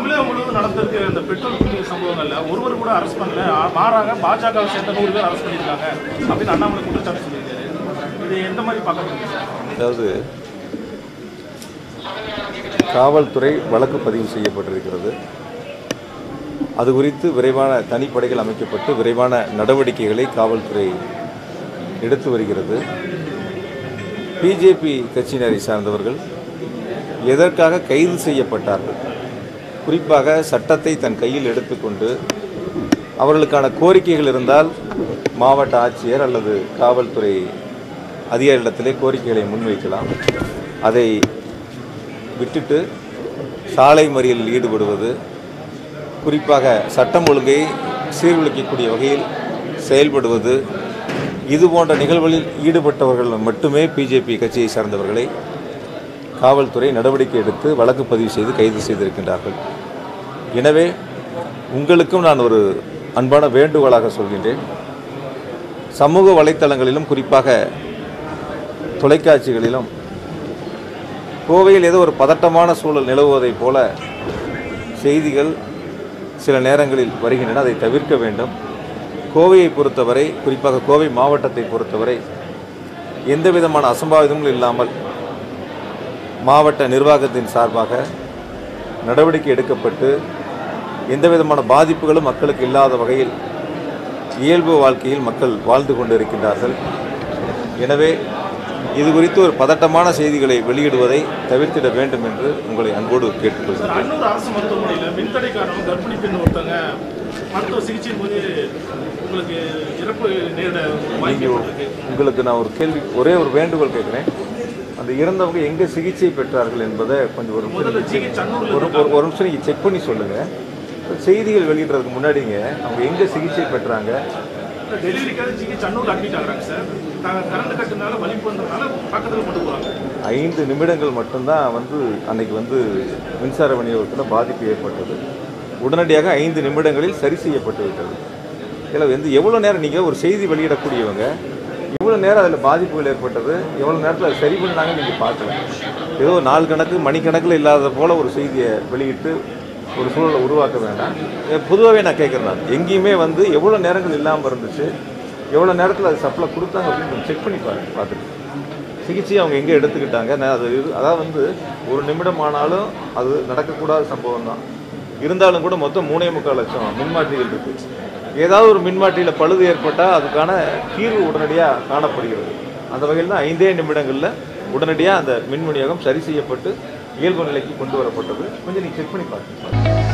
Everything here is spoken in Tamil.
தமிழகம் முழுவதும் நடந்திருக்க இந்த பெட்ரோல் குடிக்கிற சம்பவங்கள்ல ஒருவர் கூட அரெஸ்ட் பண்ணல ஆ- மாறாக பாஜக சேர்ந்த நூறு பேர் அரெஸ்ட் பண்ணியிருக்காங்க அப்படின்னு அண்ணாமலை குற்றச்சாட்டு சொல்லியிருக்காரு இது எந்த மாதிரி பார்க்கப்படுது சார் அதாவது காவல்துறை வழக்கு பதிவு செய்யப்பட்டிருக்கிறது அது குறித்து விரைவான தனிப்படைகள் அமைக்கப்பட்டு விரைவான நடவடிக்கைகளை காவல்துறை எடுத்து வருகிறது பிஜேபி கட்சியினரை சார்ந்தவர்கள் எதற்காக கைது செய்யப்பட்டார்கள் குறிப்பாக சட்டத்தை தன் கையில் எடுத்துக்கொண்டு அவர்களுக்கான கோரிக்கைகள் இருந்தால் மாவட்ட ஆட்சியர் அல்லது காவல்துறை அதிகாரிகளிடத்திலே கோரிக்கைகளை முன்வைக்கலாம் அதை விட்டுட்டு சாலை மறியலில் ஈடுபடுவது குறிப்பாக சட்டம் ஒழுங்கை சீர்குலைக்கக்கூடிய வகையில் செயல்படுவது இது போன்ற நிகழ்வுகளில் ஈடுபட்டவர்கள் மட்டுமே பிஜேபி கட்சியை சார்ந்தவர்களை காவல்துறை நடவடிக்கை எடுத்து வழக்கு பதிவு செய்து கைது செய்திருக்கின்றார்கள் எனவே உங்களுக்கும் நான் ஒரு அன்பான வேண்டுகோளாக சொல்கின்றேன் சமூக வலைத்தளங்களிலும் குறிப்பாக தொலைக்காட்சிகளிலும் கோவையில் ஏதோ ஒரு பதட்டமான சூழல் நிலவுவதைப் போல செய்திகள் சில நேரங்களில் வருகின்றன அதை தவிர்க்க வேண்டும் கோவையை பொறுத்தவரை குறிப்பாக கோவை மாவட்டத்தை பொறுத்தவரை எந்த விதமான அசம்பாவிதங்களும் இல்லாமல் மாவட்ட நிர்வாகத்தின் சார்பாக நடவடிக்கை எடுக்கப்பட்டு எந்த விதமான பாதிப்புகளும் மக்களுக்கு இல்லாத வகையில் இயல்பு வாழ்க்கையில் மக்கள் வாழ்ந்து கொண்டிருக்கின்றார்கள் எனவே இது குறித்து ஒரு பதட்டமான செய்திகளை வெளியிடுவதை தவிர்த்திட வேண்டும் என்று உங்களை அன்போடு கேட்டுக்கொள்கிறேன் சார் அன்னூர் அரசு மருத்துவமனையில் மின்தடை காரணம் கர்ப்பிணி பெண் ஒருத்தங்க மருத்துவ சிகிச்சையின் போது உங்களுக்கு இறப்பு நேரிட வாய்ப்பு நீங்கள் ஏற்பட்டிருக்கு உங்களுக்கு நான் ஒரு கேள்வி ஒரே ஒரு வேண்டுகோள் கேட்குறேன் அந்த இறந்தவங்க எங்கே சிகிச்சை பெற்றார்கள் என்பதை கொஞ்சம் ஒரு நிமிஷம் முதல்ல நீங்க ஜிஹெச் அன்னூர்ல ஒரு ஒரு- ஒரு நிமிஷம் நீங்கள் செக் பண்ணி சொல்லுங்கள் செய்திகள் வெளியிடுறதுக்கு முன்னாடிங்க அவங்க எங்கே சிகிச்சை பெற்றாங்க டெலிவரிக்காக ஜிஹெச் அன்னூர்ல அட்மிட் ஆகுறாங்க சார் நாங்கள் கரண்ட் கட்டுனால வலிப்பு வந்ததுனால பக்கத்தில் கொண்டு போகிறாங்க ஐந்து நிமிடங்கள் மட்டும்தான் வந்து அன்னைக்கு வந்து மின்சார விநியோகத்தில் பாதிப்பு ஏற்பட்டது உடனடியாக ஐந்து நிமிடங்களில் சரி செய்யப்பட்டு விட்டது இதில் வந்து எவ்வளோ நேரம் நீங்கள் ஒரு செய்தி வெளியிடக்கூடியவங்க எவ்வளோ நேரம் அதில் பாதிப்புகள் ஏற்பட்டது எவ்வளோ நேரத்தில் அதை சரி பண்ணாங்கன்னு நீங்கள் பார்க்கல ஏதோ நாள் கணக்கு மணிக்கணக்கில் இல்லாத போல் ஒரு செய்தியை வெளியிட்டு ஒரு சூழலை உருவாக்க வேண்டாம் பொதுவாகவே நான் கேட்குறேன் நான் எங்கேயுமே வந்து எவ்வளோ நேரங்கள் இல்லாமல் இருந்துச்சு எவ்வளோ நேரத்தில் அது சப்ளை கொடுத்தாங்க அப்படின்னு செக் பண்ணி பாருங்க பார்த்துட்டு சிகிச்சை அவங்க எங்கே எடுத்துக்கிட்டாங்க நான் அது இது- அதாவது வந்து ஒரு நிமிடம் ஆனாலும் அது நடக்கக்கூடாத சம்பவம் தான் இருந்தாலும் கூட மொத்தம் மூணே முக்கால் லட்சம் மின்மாற்றிகள் இருக்கு ஏதாவது ஒரு மின்மாற்றியில் பழுது ஏற்பட்டால் அதுக்கான தீர்வு உடனடியாக காணப்படுகிறது அந்த வகையில் தான் ஐந்தே நிமிடங்களில் உடனடியாக அந்த மின் விநியோகம் சரி செய்யப்பட்டு இயல்பு நிலைக்கு கொண்டு வரப்பட்டது கொஞ்சம் நீங்கள் செக் பண்ணி பாருங்க